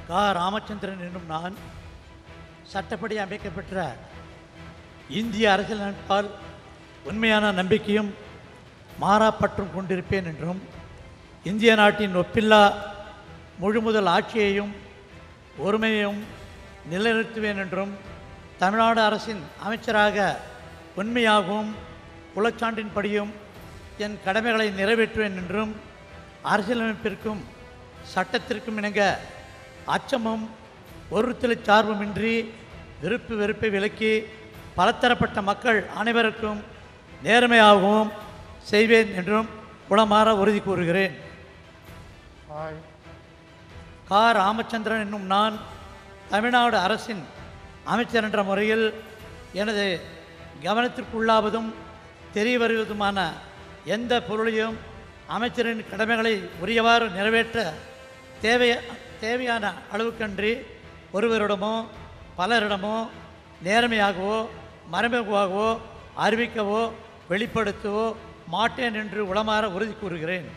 கா ராமச்சந்திரன் என்னும் நான் சட்டப்படி அமைக்கப்பெற்ற இந்திய அரசியலமைப்பால் உண்மையான நம்பிக்கையும் மாறாப்பற்றும் கொண்டிருப்பேன் என்றும் இந்திய நாட்டின் ஒப்பில்லா முழுமுதல் ஆட்சியையும் ஒருமையையும் நிலைநிறுத்துவேன் என்றும் தமிழ்நாடு அரசின் அமைச்சராக உண்மையாகவும் குலச்சான்றின்படியும் என் கடமைகளை நிறைவேற்றுவேன் என்றும் அரசியலமைப்பிற்கும் சட்டத்திற்கும் இணங்க அச்சமும் ஒருத்தலை சார்புமின்றி விருப்பு வெறுப்பை விலக்கி பலதரப்பட்ட மக்கள் அனைவருக்கும் நேர்மையாகவும் செய்வேன் என்றும் உளமாற உறுதி கூறுகிறேன் ஹாய் கா ராமச்சந்திரன் என்னும் நான் தமிழ்நாடு அரசின் அமைச்சர் என்ற முறையில் எனது கவனத்திற்குள்ளாவதும் தெரிய வருவதுமான எந்த பொருளையும் அமைச்சரின் கடமைகளை உரியவாறு நிறைவேற்ற தேவைய தேவையான அளவுக்கன்றி ஒருவரிடமோ பலரிடமோ நேர்மையாகவோ மறைமுகமாகவோ அறிவிக்கவோ வெளிப்படுத்தவோ மாட்டேன் என்று உளமாற உறுதி கூறுகிறேன்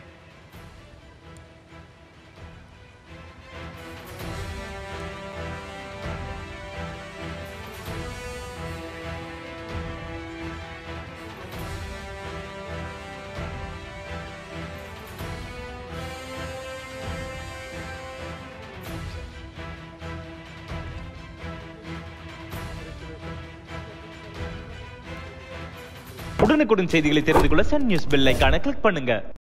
உடனுக்குடன் செய்திகளை தெரிந்து கொள்ள சன் நியூஸ் பெல் ஐகானை கிளிக் பண்ணுங்க